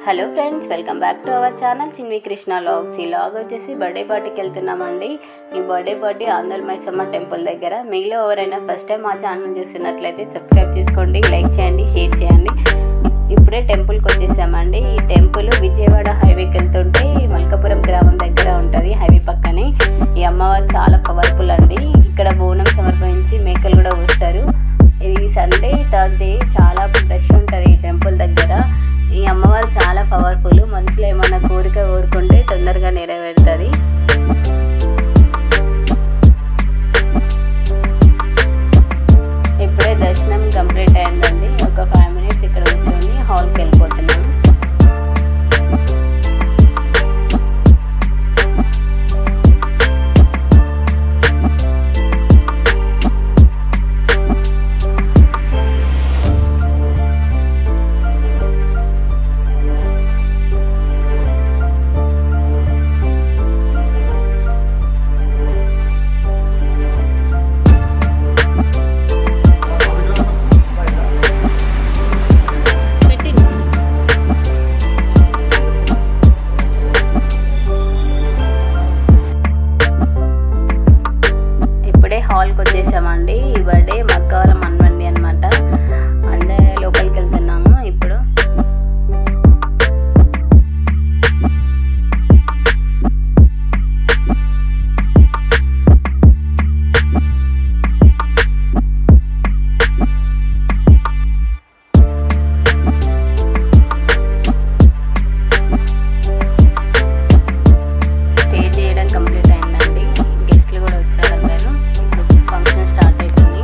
hello friends welcome back to our channel Chinvi Krishna logs ఈ log వచ్చేసి birthday పార్టీకి వెళ్తున్నామండి ఈ birthday party Andola Maisamma temple దగ్గర మీలో ఎవరైనా ఫస్ట్ టైం మా ఛానల్ చూస్తున్నట్లయితే సబ్స్క్రైబ్ చేసుకోండి లైక్ చేయండి షేర్ చేయండి ఇప్పుడే టెంపుల్కి వచ్చేసామండి ఈ టెంపుల్ విజయవాడ హైవేకి వెళ్తుంటే మల్కాపురం గ్రామం దగ్గర ఉంటుంది హైవే పక్కనే ఈ అమ్మవారు చాలా పవర్ఫుల్ అండి ఇక్కడ బోనం సమర్పించి మేకలు కూడా వస్తారు ఈ సండే థర్స్డే చాలా రష్ ఉంటుంది ఈ టెంపుల్ దగ్గర ఈ అమ్మవారు చాలా పవర్ఫుల్ మనసులో ఏమైనా కోరిక కోరుకుంటే తొందరగా నెరవేరుతుంది ఇప్పుడే దర్శనం కంప్లీట్ అయిందండి ఒక ఫైవ్ మినిట్స్ ఇక్కడ కూర్చొని హాల్కి వెళ్ళిపోతున్నాం ఇప్పుడే హాల్కి వచ్చేసామండి ఈ బర్త్డే మక్కవాల మన్మంది అనమాట అందరూ లోపలికి వెళ్తున్నాము ఇప్పుడు స్టే చేయడం కంప్లీట్ అయిందండి గెస్ట్లు కూడా వచ్చారు అందరూ ఇప్పుడు ఫంక్షన్ స్టార్ట్ అవుతుంది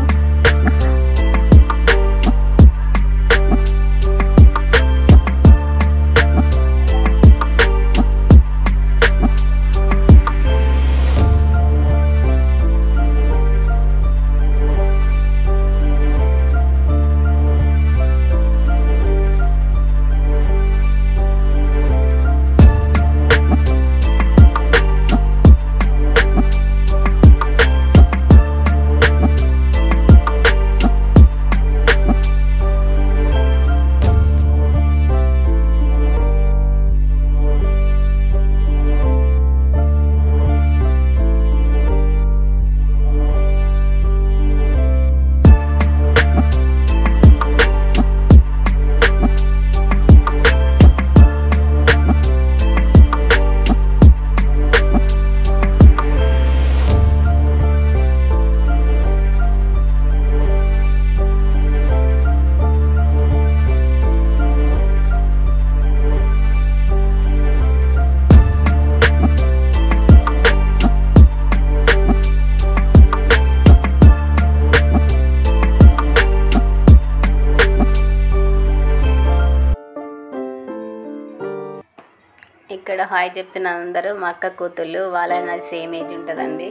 ఇక్కడ హాయ్ చెప్తున్నారు అందరూ మా అక్క కూతుళ్ళు వాళ్ళ నాది సేమ్ ఏజ్ ఉంటుందండి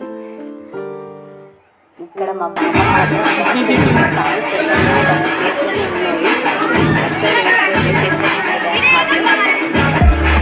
ఇక్కడ మా పాప మాత్రం సాంగ్స్ చేస్తూనే ఉన్నాయి అసలు ఎక్కువ చేస్తూనే ఉన్నాయి డ్యాన్స్ మాత్రం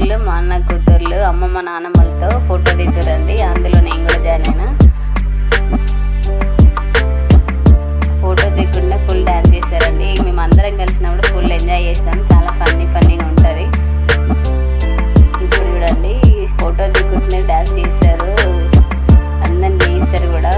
కూతుర్లు మా అన్న కూతుర్లు అమ్మమ్మ నాన్నమ్మలతో ఫోటో దిగుతారండి అందులో నేను కూడా జాయిన్ అయినా ఫోటో దిగకుండా ఫుల్ డ్యాన్స్ చేశారండి మేము అందరం కలిసినప్పుడు ఫుల్ ఎంజాయ్ చేస్తాం చాలా ఫన్నీ ఫన్నీగా ఉంటుంది ఇప్పుడు చూడండి ఫోటో దిగుకుంటూనే డ్యాన్స్ చేస్తారు అందరం చేయిస్తారు కూడా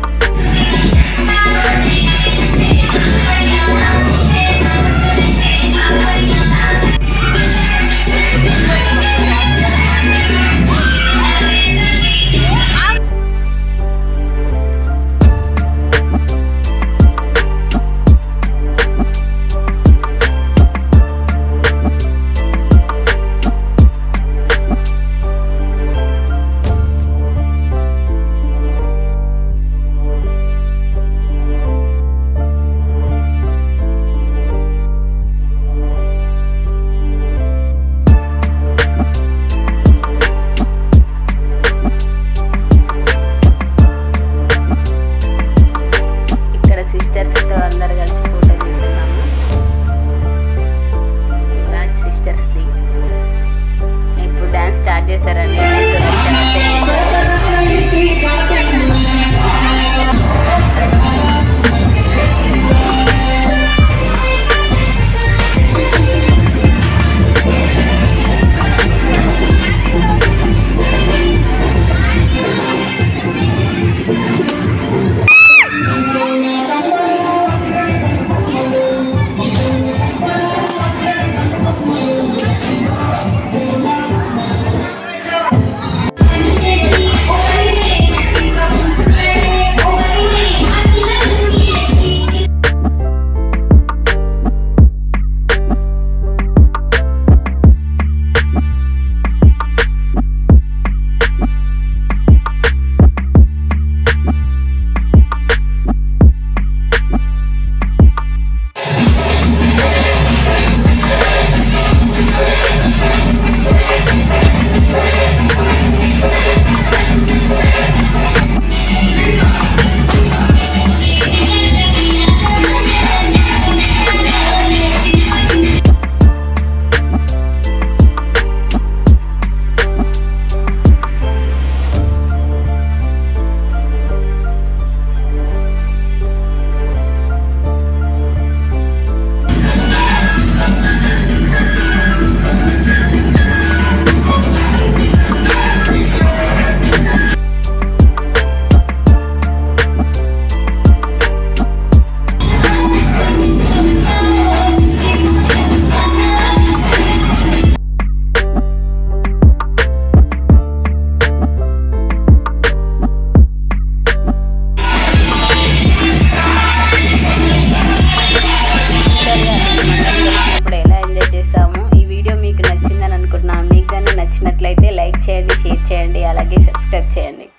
ఇక్కడ సిస్టర్స్తో అందరు కలిసి ఫోటో దిగుతున్నాము డాన్స్ సిస్టర్స్ది ఇప్పుడు డాన్స్ స్టార్ట్ చేశారండి అందరూ వచ్చి నచ్చ చేశారు సరే అండి మేమందరం కలిసినప్పుడు ఎలా ఎంజాయ్ చేసాము ఈ వీడియో మీకు నచ్చిందని అనుకుంటున్నాను మీకు కానీ నచ్చినట్లయితే లైక్ చేయండి షేర్ చేయండి అలాగే సబ్స్క్రైబ్ చేయండి